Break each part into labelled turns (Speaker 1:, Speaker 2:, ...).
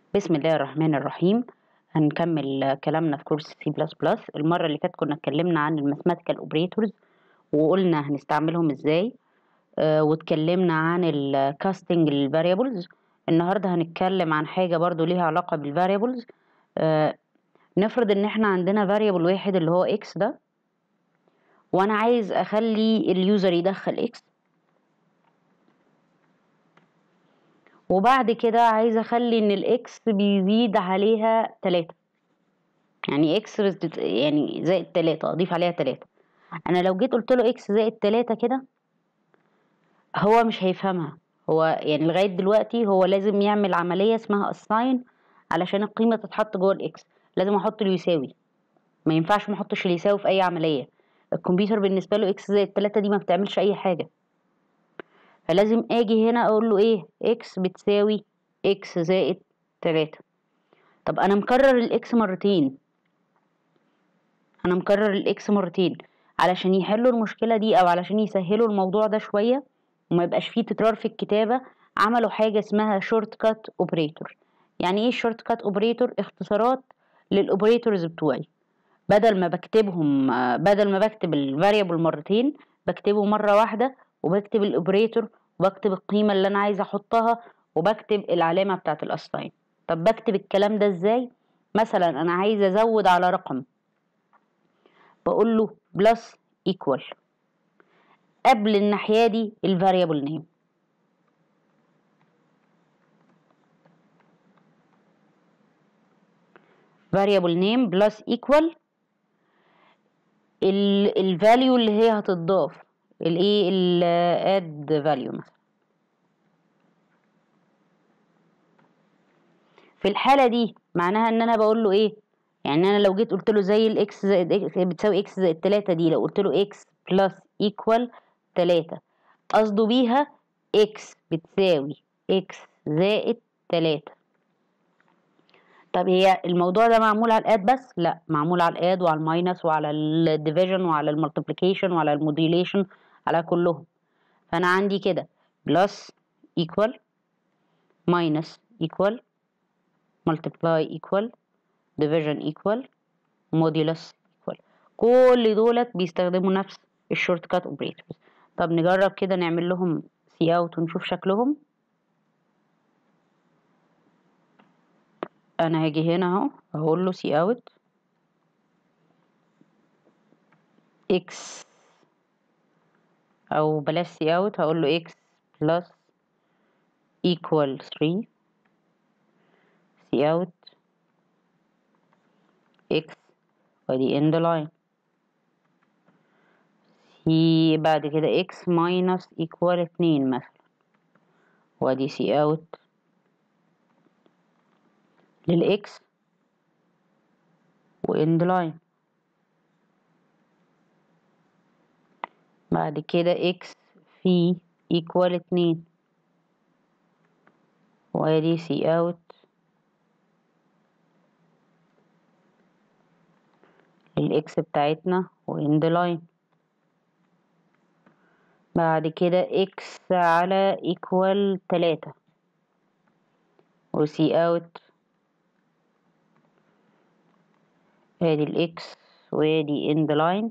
Speaker 1: بسم الله الرحمن الرحيم هنكمل كلامنا في كورس سي بلس بلس المرة اللي فاتت كنا اتكلمنا عن الماثماتيكال اوبريتورز وقلنا هنستعملهم ازاي آه واتكلمنا عن الكاستنج للفاريبلز النهاردة هنتكلم عن حاجة برضو ليها علاقة بالفاريبلز آه نفرض ان احنا عندنا فاريبل واحد اللي هو اكس ده وانا عايز اخلي اليوزر يدخل اكس وبعد كده عايزة اخلي ان الاكس بيزيد عليها تلاتة يعني اكس يعني زائد تلاتة اضيف عليها تلاتة انا لو جيت قلت له اكس زائد تلاتة كده هو مش هيفهمها هو يعني لغاية دلوقتي هو لازم يعمل عملية اسمها assign علشان القيمة تتحط جوه الاكس لازم احط اللي يساوي ما ينفعش ما احطش اللي يساوي في اي عملية الكمبيوتر بالنسبة له اكس زائد تلاتة دي ما بتعملش اي حاجة فلازم اجي هنا اقول له ايه اكس بتساوي اكس زائد تلاتة طب انا مكرر الاكس مرتين انا مكرر الاكس مرتين علشان يحلوا المشكلة دي او علشان يسهلوا الموضوع ده شوية وما يبقاش فيه تكرار في الكتابة عملوا حاجة اسمها شورت كات اوبريتور يعني ايه شورت كات اوبريتور اختصارات للاوبريتورز بتوعي بدل ما بكتبهم بدل ما بكتب الفاريبل مرتين بكتبه مرة واحدة وبكتب الاوبريتور وبكتب القيمة اللي انا عايزة احطها وبكتب العلامة بتاعة الاساين طب بكتب الكلام ده ازاي مثلا انا عايزة ازود على رقم بقول له بلس ايكوال قبل الناحية دي الفاريبل نيم variable name plus equal الفاليو اللي هي هتضاف الايه الاد فاليو مثلا في الحاله دي معناها ان انا بقول له ايه يعني انا لو جيت قلت له زي الاكس زائد اكس بتساوي اكس زائد 3 دي لو قلت له اكس بلس ايكوال 3 قصده بيها اكس بتساوي اكس زائد 3 طب هي الموضوع ده معمول على الاد بس لا معمول على الاد وعلى الماينس وعلى الديفيجن وعلى المالتيبليكيشن وعلى الموديليشن على كلهم فانا عندي كده بلس ايكوال ماينس ايكوال multiply equal division equal modulus equal كل دولت بيستخدموا نفس الشورت كات اوبريتورز طب نجرب كده نعمل لهم سي اوت ونشوف شكلهم انا هاجي هنا اهو هقول له سي اوت اكس او بلاش سي اوت هقول له اكس بلس equal 3 سي اوت اكس ودي end line سي بعد كده اكس minus equal 2 مثلا وادي سي اوت للإكس وإند لاين بعد كده إكس في إيكوال اتنين وادي سي أوت للإكس بتاعتنا وإند لاين بعد كده إكس على إيكوال تلاتة وسي أوت ادي الاكس وادي اند لاين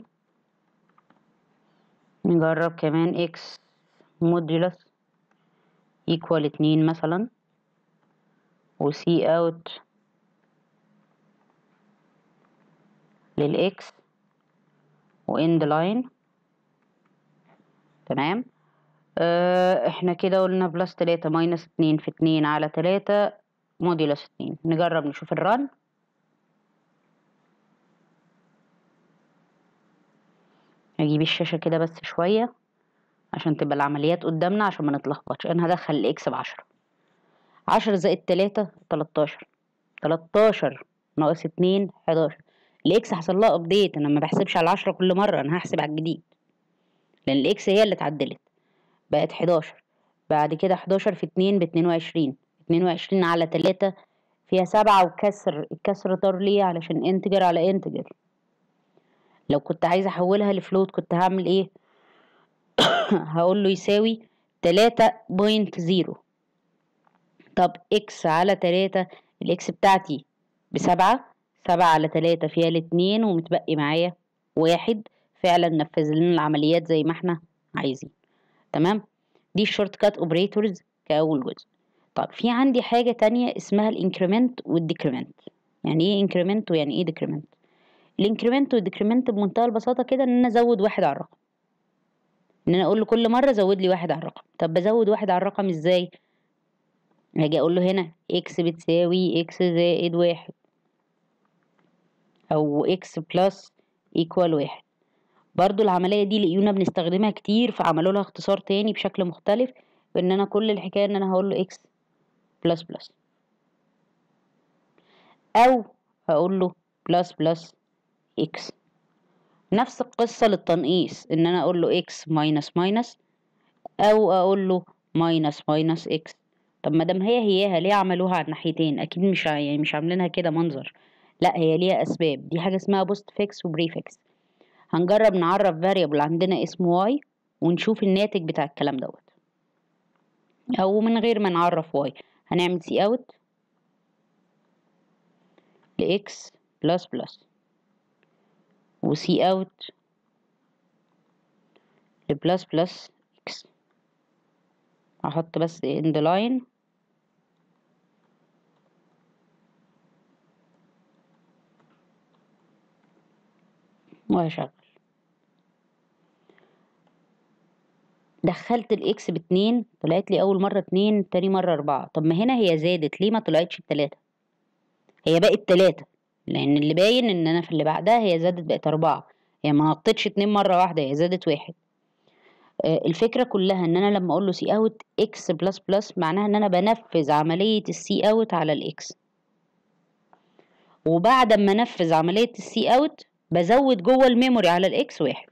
Speaker 1: نجرب كمان اكس مودولس ايكوال اتنين مثلا وسي اوت للاكس واند لاين تمام اه احنا كده قلنا بلس تلاتة ماينس اتنين في اتنين على تلاتة مودولس اتنين نجرب نشوف الرن هجيب الشاشة كده بس شوية عشان تبقى العمليات قدامنا عشان ما نتلخبطش انا هدخل الاكس بعشرة عشرة زائد تلاتة تلاتاشر تلاتاشر ناقص اتنين حداشر الاكس حصل لها ابديت انا ما بحسبش على العشرة كل مرة انا هحسب على الجديد لان الاكس هي اللي اتعدلت بقت حداشر بعد كده حداشر في اتنين باتنين وعشرين اتنين وعشرين على تلاتة فيها سبعة وكسر الكسر طار ليه علشان انتجر على انتجر لو كنت عايزة احولها لفلوت كنت هعمل ايه هقول له يساوي تلاتة بوينت زيرو طب اكس على تلاتة الاكس بتاعتي بسبعة سبعة على تلاتة فيها الاتنين ومتبقي معايا واحد فعلا نفذ لنا العمليات زي ما احنا عايزين تمام دي الشورت كات اوبريتورز كأول جزء طب في عندي حاجة تانية اسمها الانكريمنت والديكريمنت يعني ايه انكريمنت ويعني ايه ديكريمنت الانكريمنت والديكريمنت بمنتهى البساطة كده ان انا ازود واحد على الرقم ان انا اقول له كل مرة زود لي واحد على الرقم طب بزود واحد على الرقم ازاي هاجي اقول له هنا اكس بتساوي اكس زائد واحد او اكس بلس ايكوال واحد برضو العملية دي لقيونا بنستخدمها كتير فعملوا لها اختصار تاني بشكل مختلف بان انا كل الحكاية ان انا هقول له اكس بلس بلس او هقول له بلس بلس اكس نفس القصة للتنقيص ان انا اقول له اكس ماينس ماينس او اقول له ماينس ماينس اكس طب ما دام هي هياها ليه عملوها على الناحيتين اكيد مش ع- يعني مش عاملينها كده منظر لا هي ليها اسباب دي حاجه اسمها بوست فيكس وبريفكس هنجرب نعرف variable عندنا اسمه y ونشوف الناتج بتاع الكلام دوت او من غير ما نعرف y هنعمل سي اوت لx بلس بلس وسي اوت لبلس بلس x هحط بس end line وهشغل دخلت الاكس باتنين طلعت لي اول مرة اتنين تاني مرة اربعة طب ما هنا هي زادت ليه ما طلعتش بتلاتة هي بقت تلاتة لان اللي باين ان انا في اللي بعدها هي زادت بقت اربعة هي ما نطتش اتنين مرة واحدة هي زادت واحد آه، الفكرة كلها ان انا لما اقول له سي اوت اكس بلس بلس معناها ان انا بنفذ عملية السي اوت على الاكس وبعد ما انفذ عملية السي اوت بزود جوه الميموري على الاكس واحد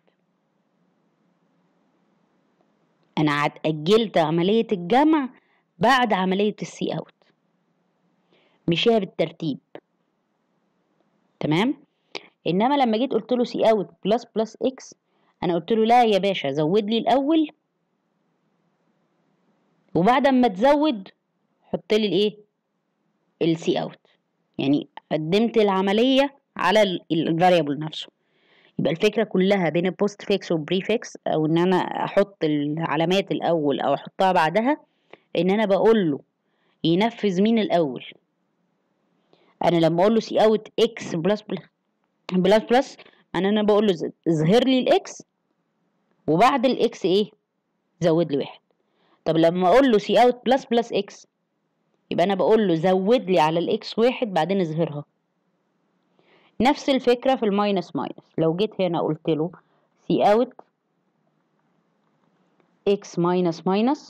Speaker 1: انا عاد اجلت عملية الجمع بعد عملية السي اوت مشيها بالترتيب تمام انما لما جيت قلت له سي اوت بلس بلس اكس انا قلت له لا يا باشا زود لي الاول وبعد ما تزود حط لي الايه السي اوت يعني قدمت العمليه على الفاريبل نفسه يبقى الفكره كلها بين البوست فيكس والبريفكس او ان انا احط العلامات الاول او احطها بعدها ان انا بقول له ينفذ مين الاول انا لما اقول له سي اوت اكس بلس بلس بلس بلس انا انا بقول له ز- اظهر لي الاكس وبعد الاكس ايه زود لي واحد طب لما اقول له سي اوت بلس بلس اكس يبقى انا بقول له زود لي على الاكس واحد بعدين اظهرها نفس الفكره في الماينس ماينس لو جيت هنا قلت له سي اوت اكس ماينس ماينس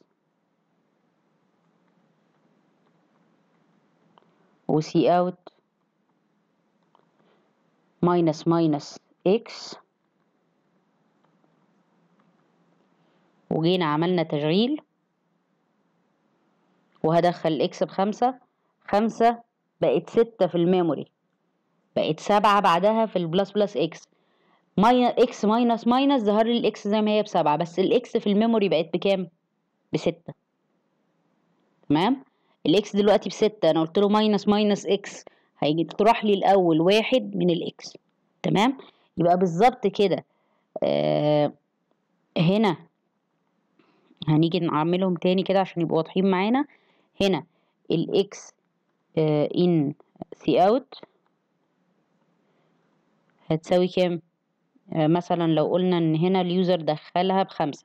Speaker 1: وسي اوت ماينس ماينس اكس وجينا عملنا تشغيل وهدخل الاكس بخمسة خمسة بقت ستة في الميموري بقت سبعة بعدها في البلس بلس اكس ماينس اكس ماينس ماينس ظهر لي الاكس زي ما هي بسبعة بس الاكس في الميموري بقت بكام؟ بستة تمام؟ الاكس دلوقتي بستة انا قلت له ماينس ماينس اكس هيجي تروح لي الاول واحد من الاكس تمام؟ يبقى بالظبط كده آه هنا هنيجي نعملهم تاني كده عشان يبقوا واضحين معانا هنا الاكس ان سي اوت هتساوي كام آه مثلا لو قلنا ان هنا اليوزر دخلها بخمسة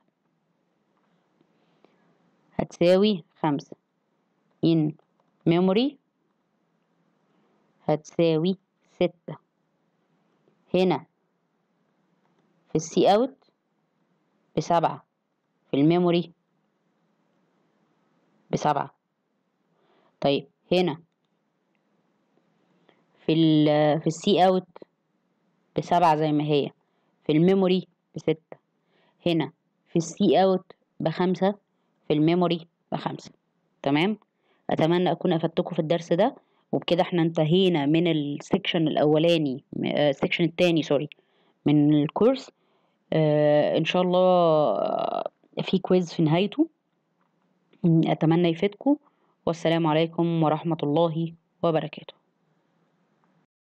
Speaker 1: هتساوي خمسة in memory هتساوي ستة هنا في السي اوت بسبعة في الميموري بسبعة طيب هنا في ال في السي اوت بسبعة زي ما هي في الميموري بستة هنا في السي اوت بخمسة في الميموري بخمسة تمام اتمنى اكون افدتكم في الدرس ده وبكده احنا انتهينا من السكشن الاولاني السكشن التاني سوري من الكورس آه ان شاء الله في كويز في نهايته اتمنى يفيدكم والسلام عليكم ورحمة الله وبركاته